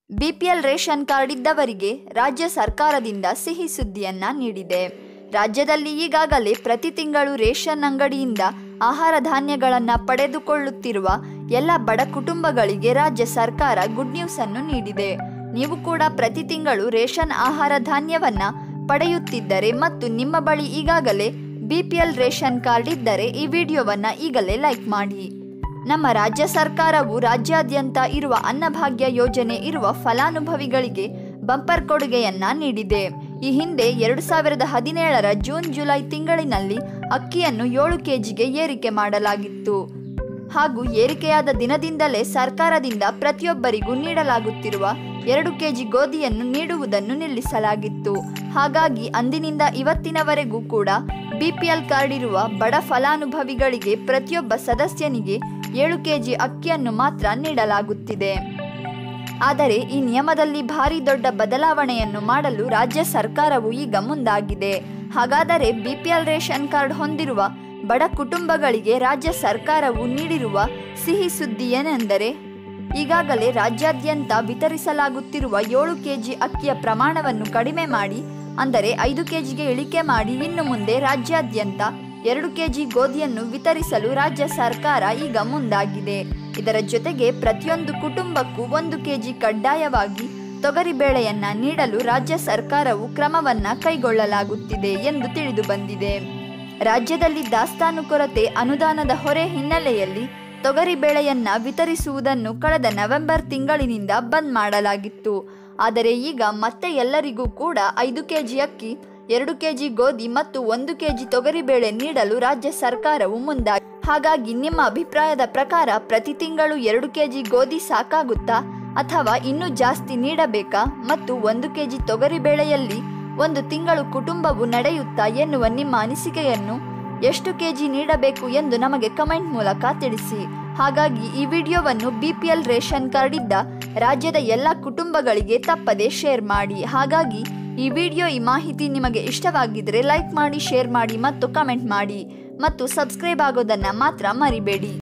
BPL ration card ಇದ್ದವರಿಗೆ ರಾಜ್ಯ ಸರ್ಕಾರದಿಂದ ಸಿಹಿ ಸುದ್ದಿಯನ್ನ ನೀಡಿದೆ ರಾಜ್ಯದಲ್ಲಿ ಈಗಾಗಲೇ ಪ್ರತಿ ತಿಂಗಳು ರೇಷನ್ ಅಂಗಡಿಯಿಂದ ಆಹಾರ ಧಾನ್ಯಗಳನ್ನು ಪಡೆದುಕೊಳ್ಳುತ್ತಿರುವ ಎಲ್ಲ ಬಡ ಕುಟುಂಬಗಳಿಗೆ ರಾಜ್ಯ ಸರ್ಕಾರ ಗುಡ್ ನ್ಯೂಸ್ ಅನ್ನು ನೀಡಿದೆ ನೀವು ಕೂಡ ಪ್ರತಿ ತಿಂಗಳು ರೇಷನ್ ಆಹಾರ ಧಾನ್ಯವನ್ನ ಪಡೆಯುತ್ತಿದ್ದರೆ ಮತ್ತು ನಿಮ್ಮ ಬಳಿ ಈಗಾಗಲೇ ಬಿಪಿಎಲ್ ರೇಷನ್ ಕಾರ್ಡ್ ಇದ್ದರೆ ಈ ವಿಡಿಯೋವನ್ನ ಈಗಲೇ ಲೈಕ್ ಮಾಡಿ ನಮ್ಮ ರಾಜ್ಯ ಸರ್ಕಾರವು ರಾಜ್ಯಾದ್ಯಂತ ಇರುವ ಅನ್ನಭಾಗ್ಯ ಯೋಜನೆ ಇರುವ ಫಲಾನುಭವಿಗಳಿಗೆ ಬಂಪರ್ ಕೊಡುಗೆಯನ್ನ ನೀಡಿದೆ ಈ ಹಿಂದೆ ಎರಡು ಸಾವಿರದ ಹದಿನೇಳರ ಜೂನ್ ಜುಲೈ ತಿಂಗಳಿನಲ್ಲಿ ಅಕ್ಕಿಯನ್ನು ಏಳು ಕೆಜಿಗೆ ಏರಿಕೆ ಮಾಡಲಾಗಿತ್ತು ಹಾಗೂ ಏರಿಕೆಯಾದ ದಿನದಿಂದಲೇ ಸರ್ಕಾರದಿಂದ ಪ್ರತಿಯೊಬ್ಬರಿಗೂ ನೀಡಲಾಗುತ್ತಿರುವ ಎರಡು ಕೆಜಿ ಗೋಧಿಯನ್ನು ನೀಡುವುದನ್ನು ನಿಲ್ಲಿಸಲಾಗಿತ್ತು ಹಾಗಾಗಿ ಅಂದಿನಿಂದ ಇವತ್ತಿನವರೆಗೂ ಕೂಡ ಬಿಪಿಎಲ್ ಕಾರ್ಡ್ ಇರುವ ಬಡ ಫಲಾನುಭವಿಗಳಿಗೆ ಪ್ರತಿಯೊಬ್ಬ ಸದಸ್ಯನಿಗೆ ಏಳು ಕೆಜಿ ಅಕ್ಕಿಯನ್ನು ಮಾತ್ರ ನೀಡಲಾಗುತ್ತಿದೆ ಆದರೆ ಈ ನಿಯಮದಲ್ಲಿ ಭಾರಿ ದೊಡ್ಡ ಬದಲಾವಣೆಯನ್ನು ಮಾಡಲು ರಾಜ್ಯ ಸರ್ಕಾರವು ಈಗ ಮುಂದಾಗಿದೆ ಹಾಗಾದರೆ ಬಿಪಿಎಲ್ ರೇಷನ್ ಕಾರ್ಡ್ ಹೊಂದಿರುವ ಬಡ ಕುಟುಂಬಗಳಿಗೆ ರಾಜ್ಯ ಸರ್ಕಾರವು ನೀಡಿರುವ ಸಿಹಿ ಸುದ್ದಿ ಏನೆಂದರೆ ಈಗಾಗಲೇ ರಾಜ್ಯಾದ್ಯಂತ ವಿತರಿಸಲಾಗುತ್ತಿರುವ ಏಳು ಕೆಜಿ ಅಕ್ಕಿಯ ಪ್ರಮಾಣವನ್ನು ಕಡಿಮೆ ಮಾಡಿ ಅಂದರೆ ಐದು ಕೆಜಿಗೆ ಇಳಿಕೆ ಮಾಡಿ ಇನ್ನು ಮುಂದೆ ರಾಜ್ಯಾದ್ಯಂತ ಎರಡು ಕೆಜಿ ಗೋಧಿಯನ್ನು ವಿತರಿಸಲು ರಾಜ್ಯ ಸರ್ಕಾರ ಈಗ ಮುಂದಾಗಿದೆ ಇದರ ಜೊತೆಗೆ ಪ್ರತಿಯೊಂದು ಕುಟುಂಬಕ್ಕೂ ಒಂದು ಕೆಜಿ ಕಡ್ಡಾಯವಾಗಿ ತೊಗರಿಬೇಳೆಯನ್ನ ನೀಡಲು ರಾಜ್ಯ ಸರ್ಕಾರವು ಕ್ರಮವನ್ನ ಕೈಗೊಳ್ಳಲಾಗುತ್ತಿದೆ ಎಂದು ತಿಳಿದು ಬಂದಿದೆ ರಾಜ್ಯದಲ್ಲಿ ದಾಸ್ತಾನು ಕೊರತೆ ಅನುದಾನದ ಹೊರೆ ಹಿನ್ನೆಲೆಯಲ್ಲಿ ತೊಗರಿಬೇಳೆಯನ್ನ ವಿತರಿಸುವುದನ್ನು ಕಳೆದ ನವೆಂಬರ್ ತಿಂಗಳಿನಿಂದ ಬಂದ್ ಮಾಡಲಾಗಿತ್ತು ಆದರೆ ಈಗ ಮತ್ತೆ ಎಲ್ಲರಿಗೂ ಕೂಡ ಐದು ಕೆಜಿ ಅಕ್ಕಿ ಎರಡು ಕೆಜಿ ಗೋಧಿ ಮತ್ತು ಒಂದು ಕೆಜಿ ತೊಗರಿಬೇಳೆ ನೀಡಲು ರಾಜ್ಯ ಸರ್ಕಾರವು ಮುಂದಾಗಿದೆ ಹಾಗಾಗಿ ನಿಮ್ಮ ಅಭಿಪ್ರಾಯದ ಪ್ರಕಾರ ಪ್ರತಿ ತಿಂಗಳು ಎರಡು ಕೆಜಿ ಗೋಧಿ ಸಾಕಾಗುತ್ತಾ ಅಥವಾ ಇನ್ನೂ ಜಾಸ್ತಿ ನೀಡಬೇಕಾ ಮತ್ತು ಒಂದು ಕೆಜಿ ತೊಗರಿಬೇಳೆಯಲ್ಲಿ ಒಂದು ತಿಂಗಳು ಕುಟುಂಬವು ನಡೆಯುತ್ತಾ ಎನ್ನುವ ನಿಮ್ಮ ಅನಿಸಿಕೆಯನ್ನು ಎಷ್ಟು ಕೆಜಿ ನೀಡಬೇಕು ಎಂದು ನಮಗೆ ಕಮೆಂಟ್ ಮೂಲಕ ತಿಳಿಸಿ ಹಾಗಾಗಿ ಈ ವಿಡಿಯೋವನ್ನು ಬಿಪಿಎಲ್ ರೇಷನ್ ಕಾರ್ಡ್ ಇದ್ದ ರಾಜ್ಯದ ಎಲ್ಲ ಕುಟುಂಬಗಳಿಗೆ ತಪ್ಪದೆ ಶೇರ್ ಮಾಡಿ ಹಾಗಾಗಿ ಈ ವಿಡಿಯೋ ಈ ಮಾಹಿತಿ ನಿಮಗೆ ಇಷ್ಟವಾಗಿದ್ದರೆ ಲೈಕ್ ಮಾಡಿ ಶೇರ್ ಮಾಡಿ ಮತ್ತು ಕಮೆಂಟ್ ಮಾಡಿ ಮತ್ತು ಸಬ್ಸ್ಕ್ರೈಬ್ ಆಗೋದನ್ನು ಮಾತ್ರ ಮರಿಬೇಡಿ